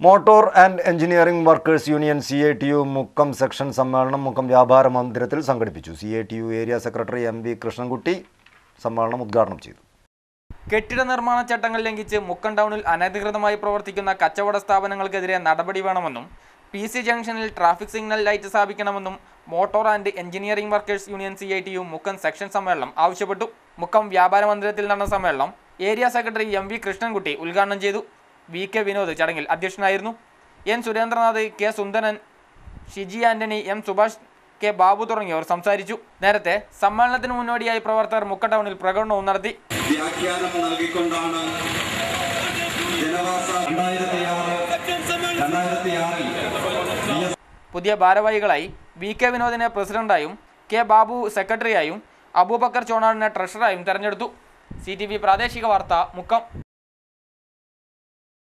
motor and engineering workers union C A T U Mukkam section സമ്മേളനം മുക്കം വ്യാപാര മന്ദിരത്തിൽ സംഘടിപ്പിച്ചു C A T U area secretary M V Krishnankutty സമ്മേളനം ഉദ്ഘാടനം ചെയ്തു കെട്ടിട നിർമ്മാണ ചട്ടങ്ങൾ ലംഘിച്ച് മുക്കം ടൗണിൽ അനധികൃതമായി പ്രവർത്തിക്കുന്ന കച്ചവട സ്ഥാപനങ്ങൾക്കെതിരെ നടപടി വേണമെന്നും പി സി ജംഗ്ഷനിൽ ട്രാഫിക് സിഗ്നൽ ലൈറ്റ് സ്ഥാപിക്കണമെന്നും motor and engineering workers union C I T U Mukkam section സമ്മേളനം ആവശ്യപ്പെട്ടു മുക്കം വ്യാപാര മന്ദിരത്തിൽ നടന്ന സമ്മേളനം area secretary M V Krishnankutty ഉദ്ഘാടനം ചെയ്തു വി കെ വിനോദ് ചടങ്ങിൽ അധ്യക്ഷനായിരുന്നു N Surendranath K Sundaran Shiji Antony M Subhash K Babu തുടങ്ങിയവർ സംസാരിച്ചു നേരത്തെ സമ്മേളനത്തിന് മുന്നോടിയായി പ്രവർത്തകർ മുക്ക ടൗണിൽ പ്രകടനവും നടത്തി വ്യാഖ്യാനം നൽകിക്കൊണ്ടാണ് ജനവാസ രണ്ടായിരത്തി ആറ് രണ്ടായിരത്തി ആറിൽ പുതിയ ഭാരവാഹികളായി വി കെ വിനോദിനെ പ്രസിഡന്റായും കെ ബാബു സെക്രട്ടറിയായും അബൂബക്കർ ചോണാടിനെ ട്രഷററായും തെരഞ്ഞെടുത്തു സി ടി വി പ്രാദേശിക വാർത്ത മുക്കം